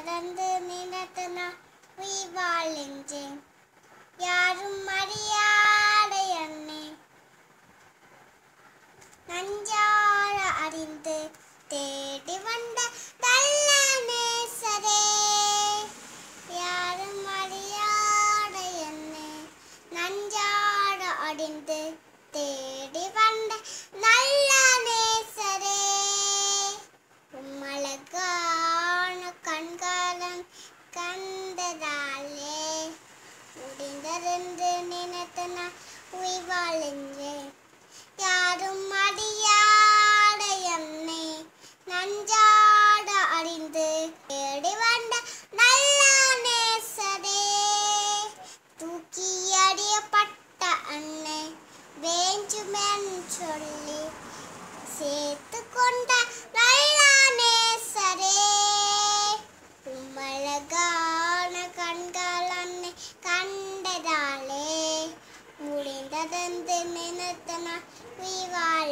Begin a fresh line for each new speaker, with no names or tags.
முடிந்ததென்று நினைத்து நான் உயிர் வாழ்கின்றேன் யாரும் அறியாத என்னை நஞ்சார அறிந்து தேடி வந்த நல்ல நேசரே யாரும் அறியாத என்னை நஞ்சார அறிந்து தேடி வந்த நல்ல நேசரே உம்மழகான கண்காலம் கண்டதாலே முடிந்ததென்று நினைத்து நான் உயிர் வாழ்கின்றேன் யாரும் அறியாத என்னை நஞ்சாட அறிந்து தேடி வந்த நல்ல நேசரே தூக்கி அறியப்பட்ட அன்னை வேஞ்சுமென் சொல்லி சேர்த்து கொண்ட நல்ல நேசரே உம்மழகான கண்கள் அன்னை கண்டதாலே முடிந்ததென்று நினைத்து நான் உயிர்